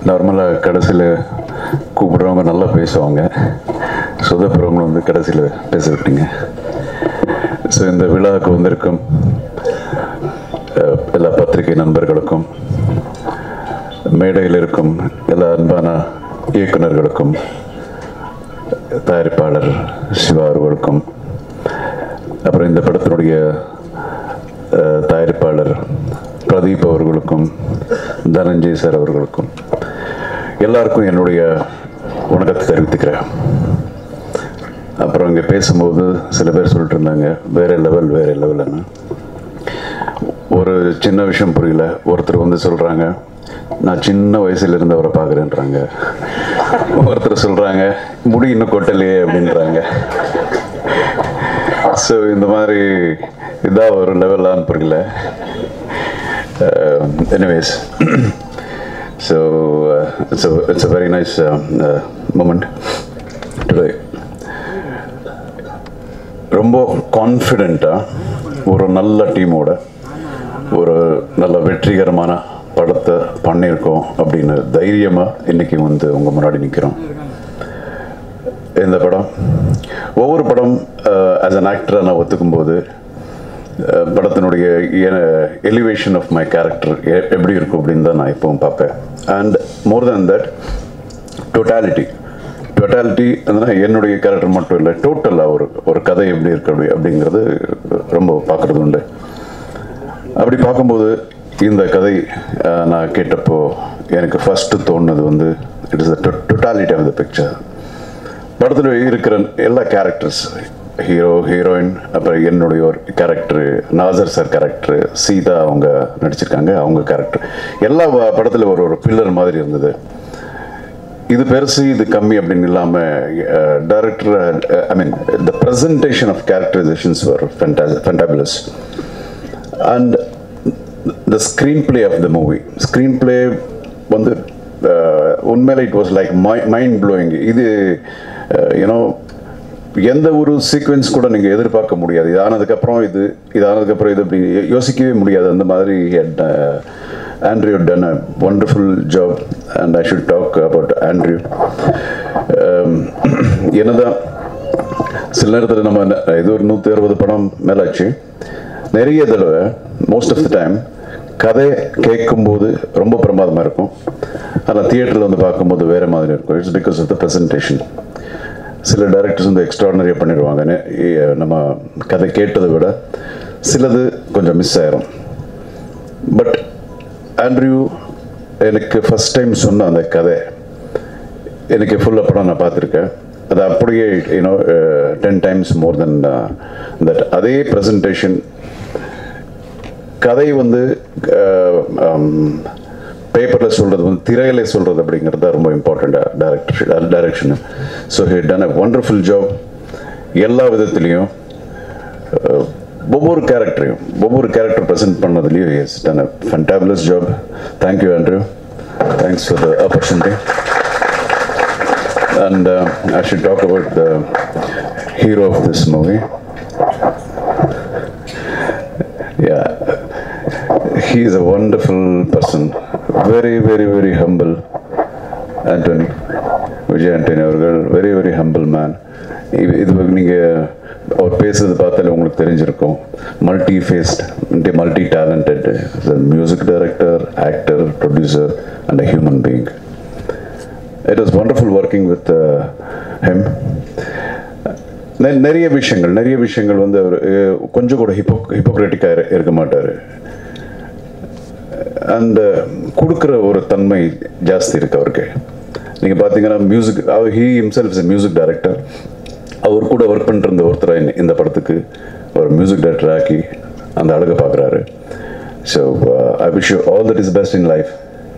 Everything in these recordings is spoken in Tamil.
நார்மலாக கடைசியில் கூப்பிடுறவங்க நல்லா பேசுவாங்க சொதப்புறவங்க வந்து கடைசியில் பேச விட்டீங்க ஸோ இந்த விழாவுக்கு வந்திருக்கும் அஹ், எல்லா பத்திரிகை நண்பர்களுக்கும் மேடையில் இருக்கும் எல்லா அன்பான இயக்குனர்களுக்கும் தயாரிப்பாளர் சிவா அவர்களுக்கும் அப்புறம் இந்த படத்தினுடைய அஹ், தயாரிப்பாளர் பிரதீப் அவர்களுக்கும் தனஞ்சய் சார் அவர்களுக்கும் எல்லாருக்கும் என்னுடைய வணக்கத்தை தெரிவித்துக்கிறேன் அப்புறம் இங்கே பேசும்போது சில பேர் சொல்லிட்டு இருந்தாங்க வேற லெவல் வேற லெவல்னு ஒரு சின்ன விஷயம் புரியல ஒருத்தர் வந்து சொல்கிறாங்க நான் சின்ன வயசுல இருந்து அவரை பார்க்குறேன்றாங்க ஒருத்தர் சொல்கிறாங்க முடி இன்னும் கொட்டலையே அப்படின்றாங்க ஸோ இந்த மாதிரி இதான் ஒரு லெவலான்னு புரியல anyways so it's it's a very nice moment today ரொம்ப கான்ஃபிடெண்ட்டாக ஒரு நல்ல டீமோட ஒரு நல்ல வெற்றிகரமான படத்தை பண்ணியிருக்கோம் அப்படின்னு தைரியமாக இன்னைக்கு வந்து உங்கள் முன்னாடி நிற்கிறோம் இந்த படம் ஒவ்வொரு படம் ஆஸ் அன் ஆக்டராக நான் ஒத்துக்கும்போது அஹ், படத்தினுடைய எலிவேஷன் ஆஃப் மை கேரக்டர் எப்படி இருக்கும் அப்படின்னு தான் நான் இப்போவும் பார்ப்பேன் and more than that totality totality என்னுடைய கேரக்டர் மட்டும் இல்லை டோட்டலாக ஒரு ஒரு கதை எப்படி இருக்கு அப்படி அப்படிங்கிறது ரொம்ப பார்க்குறது உண்டு அப்படி பார்க்கும்போது இந்த கதை அஹ், நான் கேட்டப்போ எனக்கு ஃபஸ்ட்டு தோணுது வந்து it is the totality of the picture படத்தில் இருக்கிற எல்லா கேரக்டர்ஸ் ஹீரோ ஹீரோயின் அப்புறம் என்னுடைய ஒரு character Nassar sir character Seetha அவங்க நடிச்சிருக்காங்க அவங்க கேரக்டர் எல்லா படத்தில் ஒரு ஒரு பில்லர் மாதிரி இருந்தது இது பெருசு இது கம்மி அப்படின்னு இல்லாமல் director I mean the presentation of characterisations were fantabulous and the screenplay of the movie screenplay வந்து அஹ், உண்மையில it was like mind blowing இது யூனோ எந்த ஒரு சீக்வென்ஸ் கூட நீங்கள் எதிர்பார்க்க முடியாது இது ஆனதுக்கப்புறம் இது இது ஆனதுக்கப்புறம் இது அப்படி யோசிக்கவே முடியாது அந்த மாதிரி Andrew done a wonderful job and I should talk about Andrew என்னதான் சில நேரத்தில் நம்ம ந- இது ஒரு நூற்றி அறுபது படம் மேலாச்சு நிறைய தடவை மோஸ்ட் ஆஃப் த டைம் கதை கேட்கும்போது ரொம்ப பிரமாதமாக இருக்கும் ஆனால் தியேட்டரில் வந்து பார்க்கும்போது வேறு மாதிரி இருக்கும் it's because of the presentation சில டைரக்டர்ஸ் வந்து எக்ஸ்ட்ராடனரியாக பண்ணிடுவாங்க நெ- இ- நம்ம கதை கேட்டதை விட சிலது கொஞ்சம் மிஸ் ஆயிரும் பட் ஆண்ட்ரியூ எனக்கு ஃபஸ்ட் டைம் சொன்ன அந்த கதை எனக்கு ஃபுல்லாக படம் நான் பார்த்துருக்கேன் அது அப்படியே you know ten times more then that அதே ப்ரெசன்டேஷன் கதை வந்து பேப்பரில் சொல்கிறது வந்து திரையில சொல்கிறது அப்படிங்கிறது தான் ரொம்ப இம்பார்ட்டண்ட்டாக டேரக்டர் டைரக்ஷனு so he done a wonderful job எல்லா விதத்துலேயும் ஒவ்வொரு கேரக்டரையும் ஒவ்வொரு கேரக்டர் ப்ரெசென்ட் பண்ணதுலேயும் has done a fantabulous job thank you Andrew thanks for the opportunity and uh, I should talk about the hero of this movie. Yeah, he is a wonderful person, very, very, very humble. Anthony, Vijay Antony அவர்கள் வெரி வெரி ஹம்பிள் மேன் இது இது நீங்கள் அவர் பேசுறது பார்த்தாலே உங்களுக்கு தெரிஞ்சிருக்கும் multi faceted multi talented music director actor producer and a human being it was wonderful working with him நிறைய விஷயங்கள் நிறைய விஷயங்கள் வந்து அவர் அஹ், கொஞ்சம் கூட ஹிப்போ ஹிப்போக்ரட்டிக்காக இருக்க மாட்டார் அந்த கொடுக்குற ஒரு தன்மை ஜாஸ்தி இருக்கு அவருக்கு நீங்கள் பார்த்தீங்கன்னா மியூசிக் அவர் he himself is music director அவர் கூட ஒர்க் பண்ணிட்டு இருந்த ஒருத்தரை இந்த- இந்த படத்துக்கு ஒரு மியூசிக் டைரக்டர் ஆக்கி அந்த அழகை பார்க்குறாரு so I wish you all that is best in life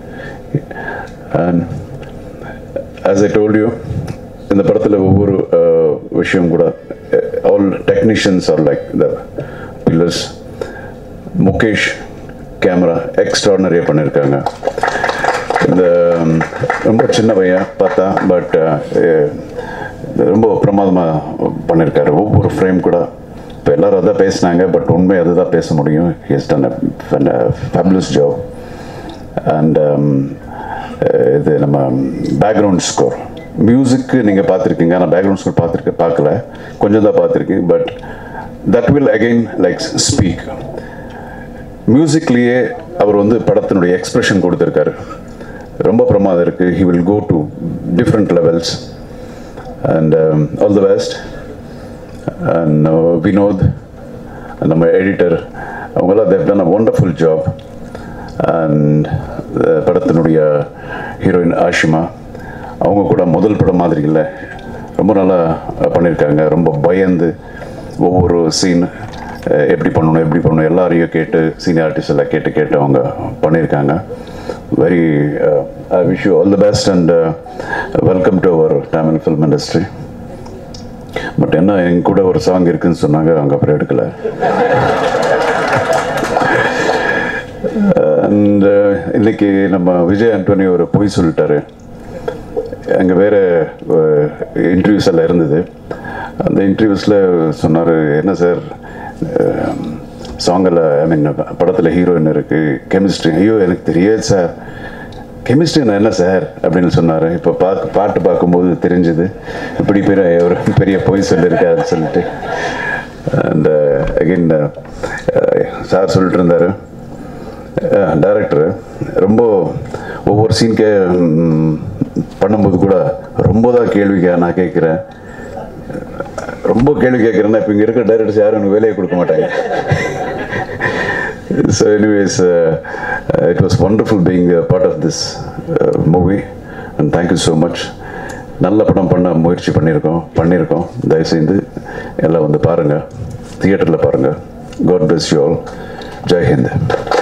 and as I told you இந்த படத்தில் ஒவ்வொரு அஹ், விஷயம் கூட all technicians are like the pillars Mukesh camera எக்ஸ்ட்ராடனரியாக பண்ணியிருக்காங்க இந்த ம், ரொம்ப சின்ன பையன் பார்த்தா பட் ரொம்ப பிரமாதமாக பண்ணியிருக்காரு ஒவ்வொரு ஃப்ரேம் கூட இப்போ எல்லாரும் அதான் பேசினாங்க பட் உண்மை அதுதான் பேச முடியும் he's done fabulous job and uh, இது நம்ம பேக்ரவுண்ட் ஸ்கோர் மியூசிக்கு நீங்கள் பார்த்துருக்கீங்க ஆனால் பேக்ரவுண்ட் ஸ்கோர் பார்த்துருக்க பார்க்கல கொஞ்சம் தான் பார்த்துருக்கீங்க but that will again like speak மியூசிக்லேயே அவர் வந்து படத்தினுடைய எக்ஸ்பிரஷன் கொடுத்துருக்காரு ரொம்ப பிரமாதம் இருக்குது he will go to different levels and all the best and Vinod நம்ம எடிட்டர் அவங்களாம் Dev done a wonderful job and படத்தினுடைய ஹீரோயின் ஆஷிமா அவங்க கூட முதல் படம் மாதிரி இல்லை ரொம்ப நல்லா பண்ணியிருக்காங்க ரொம்ப பயந்து ஒவ்வொரு சீன் எப்படி பண்ணணும் எப்படி பண்ணணும் எல்லாரையும் கேட்டு சீனியர் ஆர்டிஸ்ட் எல்லாம் கேட்டு கேட்டு அவங்க பண்ணியிருக்காங்க very I wish you all the best and welcome to our Tamil film industry but என்ன என் கூட ஒரு சாங் இருக்குன்னு சொன்னாங்க அவங்க அப்புறம் எடுக்கல அண்ட் இன்னைக்கு நம்ம விஜய் ஆண்டோனி ஒரு பொய் சொல்லிட்டாரு அங்கே வேறு இன்டர்வியூஸ் எல்லாம் இருந்தது அந்த இன்டர்வியூஸில் சொன்னார் என்ன சார் சாங்கில் ஐ மீன் படத்தில் ஹீரோயின் இருக்குது கெமிஸ்ட்ரி ஐயோ எனக்கு தெரியாது சார் கெமிஸ்ட்ரினா என்ன சார் அப்படின்னு சொன்னார் இப்போ பார்க்க பாட்டு பார்க்கும்போது தெரிஞ்சுது இப்படி பெரிய ஒரு பெரிய பொய் சொல்லியிருக்காருன்னு சொல்லிட்டு அண்ட் அகெயின் சார் சொல்லிட்டு இருந்தார் டைரக்டர் ரொம்ப ஒவ்வொரு சீன்கே பண்ணும்போது கூட ரொம்ப தான் கேள்விக்கா நான் கேட்குறேன் ரொம்ப கேள்வி கேட்குறேன்னா இப்போ இங்கே இருக்க டைரக்டர்ஸ் யாரும் எனக்கு வேலையை கொடுக்க மாட்டாங்க so anyways uh, uh, it was wonderful being a part of this uh, movie and thank you so much நல்ல படம் பண்ண முயற்சி பண்ணியிருக்கோம் பண்ணியிருக்கோம் தயவுசெய்து எல்லாம் வந்து பாருங்கள் தியேட்டரில் பாருங்கள் God bless you all Jai Hind